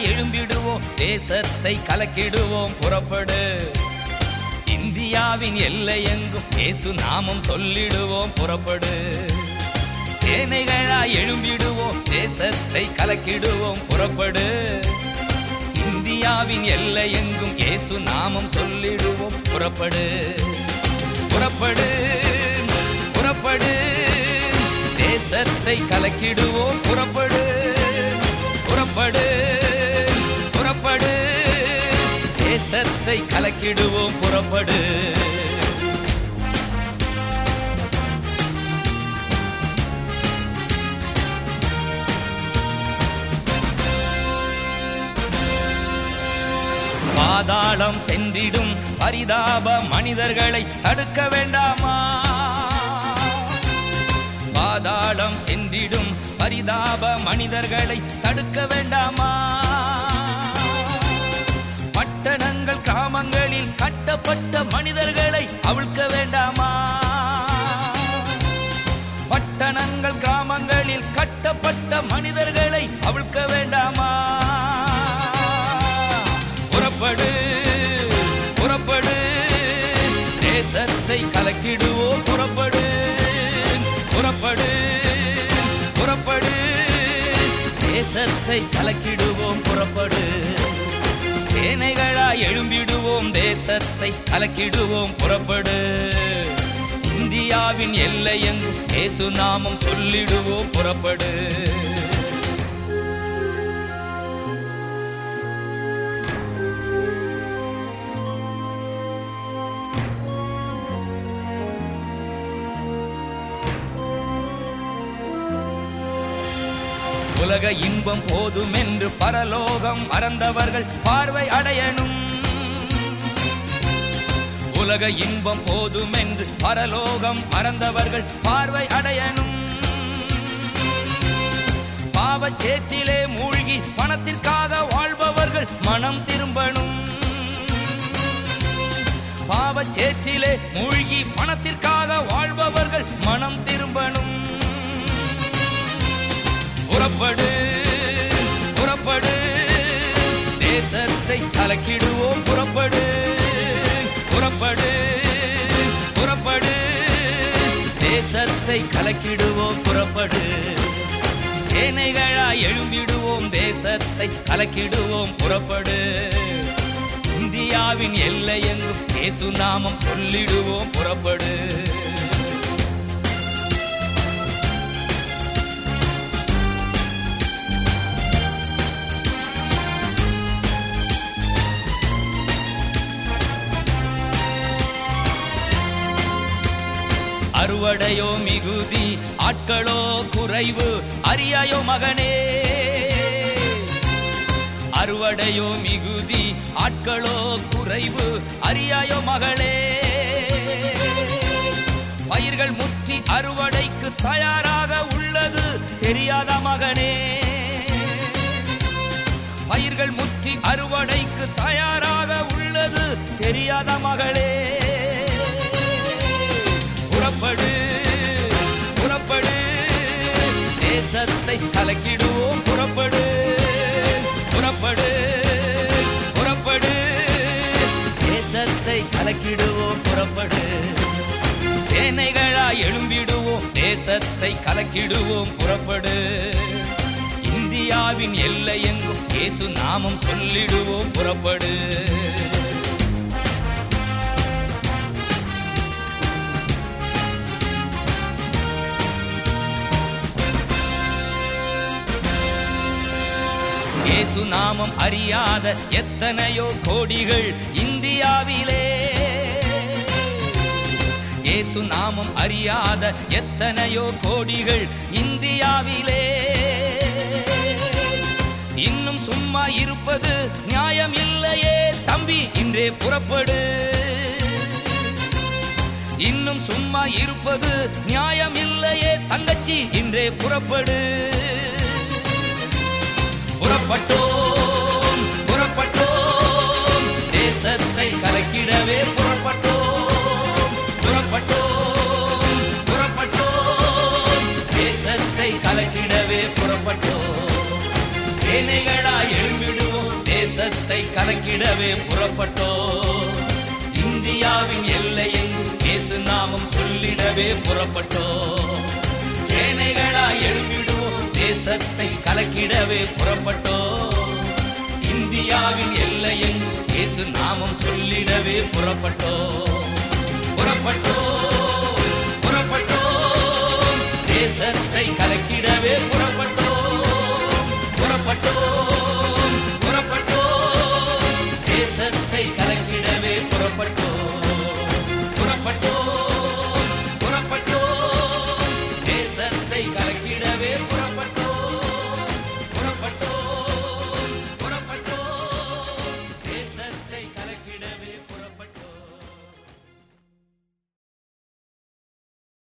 எழும்பிடுவோம் தேசத்தை கலக்கிடுவோம் புறப்படு இந்தியாவின் எல்லை எங்கும் இயேசு நாமம் சொல்லிடுவோம் புறப்படு சேனைகளா எழும்பிடுவோம் தேசத்தை கலக்கிடுவோம் புறப்படு இந்தியாவின் எல்லை எங்கும் இயேசு நாமம் சொல்லிடுவோம் புறப்படு புறப்படு புறப்படு தேசத்தை கலக்கிடுவோம் புறப்படு புறப்படு புறப்படு தேசத்தை கலக்கிடுவோம் புறப்படு பாதாளம் சென்றிடும் பரிதாப மனிதர்களை தடுக்க வேண்டாமா பாதாளம் சென்றிடும் பரிதாப மனிதர்களை தடுக்க வேண்டாமா பட்டணங்கள் கிராமங்களில் கட்டப்பட்ட மனிதர்களை அவிழ்க்க வேண்டாமா பட்டணங்கள் கிராமங்களில் கட்டப்பட்ட மனிதர்களை அவிழ்க்க வேண்டாமா புறப்படு புறப்படு தேசத்தை கலக்கிடுவோம் புறப்படு புறப்படு புறப்படு தேசத்தை கலக்கிடுவோம் புறப்படு சேனைகளா எழும்பிடுவோம் தேசத்தை கலக்கிடுவோம் புறப்படு இந்தியாவின் எல்லை எங்கும் இயேசு நாமம் சொல்லிடுவோம் புறப்படு உலக இன்பம் போதும் என்று பரலோகம் மறந்தவர்கள் பார்வை அடையணும் உலக இன்பம் போதும் என்று பரலோகம் மறந்தவர்கள் பார்வை அடையணும் பாவச் சேற்றிலே மூழ்கி பணத்திற்காக வாழ்பவர்கள் மனம் திரும்பணும் பாவச் சேற்றிலே மூழ்கி பணத்திற்காக வாழ்பவர்கள் மனம் திரும்பணும் புறப்படு புறப்படு தேசத்தை கலக்கிடுவோம் புறப்படு புறப்படு புறப்படு தேசத்தை கலக்கிடுவோம் புறப்படு சேனைகளா எழும்பிடுவோம் தேசத்தை கலக்கிடுவோம் புறப்படு இந்தியாவின் எல்லை எங்கும் இயேசு நாமம் சொல்லிடுவோம் புறப்படு அறுவடையோ மிகுதி ஆட்களோ குறைவு அறியாயோ மகனே அறுவடையோ மிகுதி ஆட்களோ குறைவு அறியாயோ மகளே பயிர்கள் முற்றி அறுவடைக்கு தயாராக உள்ளது தெரியாத மகனே பயிர்கள் முற்றி அறுவடைக்கு தயாராக உள்ளது தெரியாத மகளே புறப்படு புறப்படு தேசத்தை கலக்கிடுவோம் புறப்படு புறப்படு புறப்படு தேசத்தை கலக்கிடுவோம் புறப்படு சேனைகளா எழும்பிடுவோம் தேசத்தை கலக்கிடுவோம் புறப்படு இந்தியாவின் எல்லை எங்கும் இயேசு நாமம் சொல்லிடுவோம் புறப்படு இயேசு நாமம் அறியாத எத்தனையோ கோடிகள் இந்தியாவிலே இயேசு நாமம் அறியாத எத்தனையோ கோடிகள் இந்தியாவிலே இன்னும் சும்மா இருப்பது நியாயம் இல்லையே தம்பி இன்றே புறப்படு இன்னும் சும்மா இருப்பது நியாயம் இல்லையே தங்கச்சி இன்றே புறப்படு புறப்பட்டோம் புறப்பட்டோம் தேசத்தை கலக்கிடவே புறப்பட்டோம் புறப்பட்டோம் புறப்பட்டோம் தேசத்தை கலக்கிடவே புறப்பட்டோம் சேனைகளா எழும்பிடுவோம் தேசத்தை கலக்கிடவே புறப்பட்டோ இந்தியாவின் எல்லையெங்கும் இயேசு நாமம் சொல்லிடவே புறப்பட்டோ சேனைகளாய் எழுப்பிடுவோம் தேசத்தை கலக்கிடவே புறப்பட்டோ இந்தியாவின் எல்லையெங்கும் இயேசு நாமம் சொல்லிடவே புறப்பட்டோ புறப்பட்டோ புறப்பட்டோ தேச